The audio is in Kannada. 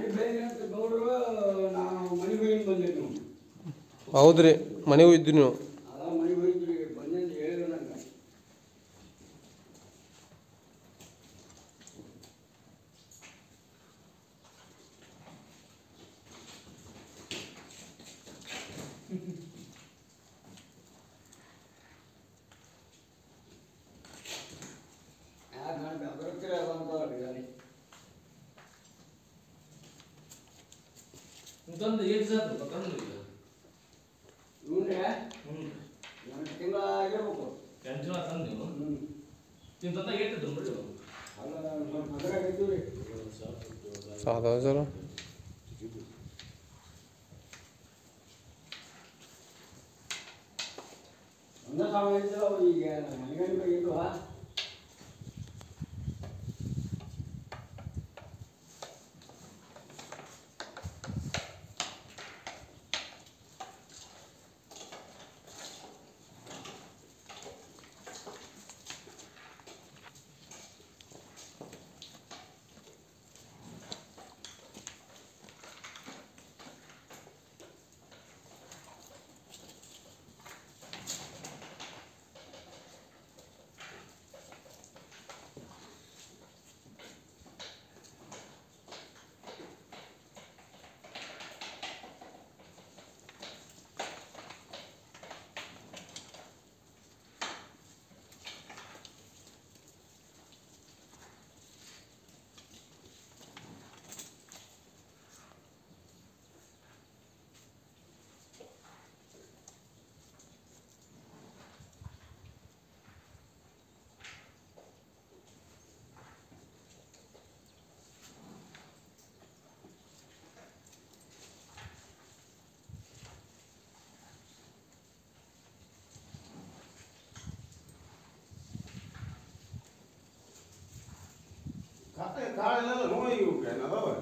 ಬೇರೆ ಅಂತ ಗೌಡ್ರು ನಾವು ಮನೆಗೆ ಹೋಗಿ ಬಂದಿದ್ದು ಹೌದ್ರಿ ಮನೆಗೂ ಇದ್ದು ನೀವು ಅದ ಮನೆಗೆ ಹೋಗಿದ್ರಿ ಬಂದಿಂದ ಹೇಳಿದ್ರು ನಂಗೆ ಯಾರು ನಾನು ಬೆದರ್ತೀರ ಬಂದವ್ರಿ ಅಲ್ಲಿ ತಂದು ಏಟ್ ಸಾಕು ತಂದು ಈಗ ಇವ್ರೆ ಹ್ಞೂ ಒಂದು ತಿಂಗಳ ಆಗಿರ್ಬೇಕು ಟೆನ್ಷನ್ ತಂದು ನೀವು ಹ್ಞೂ ನೀವು ತಂದ ಏಟಿದ್ದು ನೋಡಿ ಅಲ್ಲ ಸ್ವಲ್ಪ ಅದ್ರಾಗಿದ್ದೀವಿ ರೀ ಸಾದಾ ಸರ್ ಒಂದೇ ಸಮಯ ಇದ್ದವು ಈಗ ಮನೆಗಂಡು ಇದ್ವಾ ಕಾಳೆಲ್ಲ ನೋವು ಇವಕ್ಕೆ ಅದಾವ